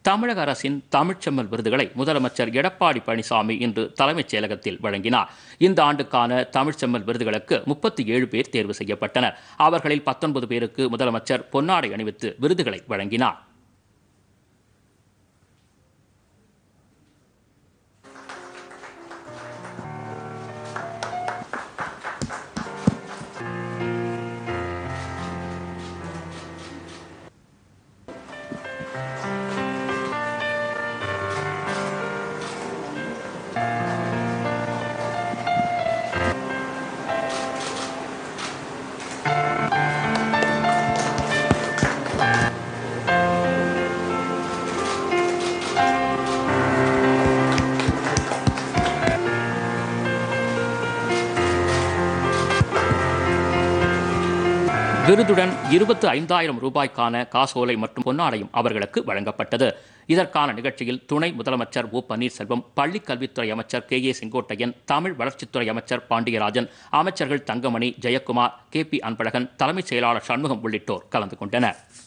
தமிழக அரசின் தமிழ்ச்செம்மல் விருதுகளை முதலமைச்சர் எடப்பாடி பழனிசாமி இன்று தலைமைச் செயலகத்தில் வழங்கினார் இந்த ஆண்டுக்கான தமிழ்ச்செம்மல் விருதுகளுக்கு முப்பத்தி ஏழு பேர் தேர்வு செய்யப்பட்டனர் அவர்களில் பத்தொன்பது பேருக்கு முதலமைச்சர் பொன்னாடை அணிவித்து விருதுகளை வழங்கினார் விருதுடன் இருபத்து ஐந்தாயிரம் ரூபாய்க்கான காசோலை மற்றும் பொன்னாடையும் அவர்களுக்கு வழங்கப்பட்டது இதற்கான நிகழ்ச்சியில் துணை முதலமைச்சர் ஓ பன்னீர்செல்வம் பள்ளிக் கல்வித்துறை அமைச்சர் கே ஏ செங்கோட்டையன் தமிழ் வளர்ச்சித்துறை அமைச்சர் பாண்டியராஜன் அமைச்சர்கள் தங்கமணி ஜெயக்குமார் கே பி அன்பழகன் தலைமைச் செயலாளர் சண்முகம் உள்ளிட்டோர் கலந்து கொண்டனர்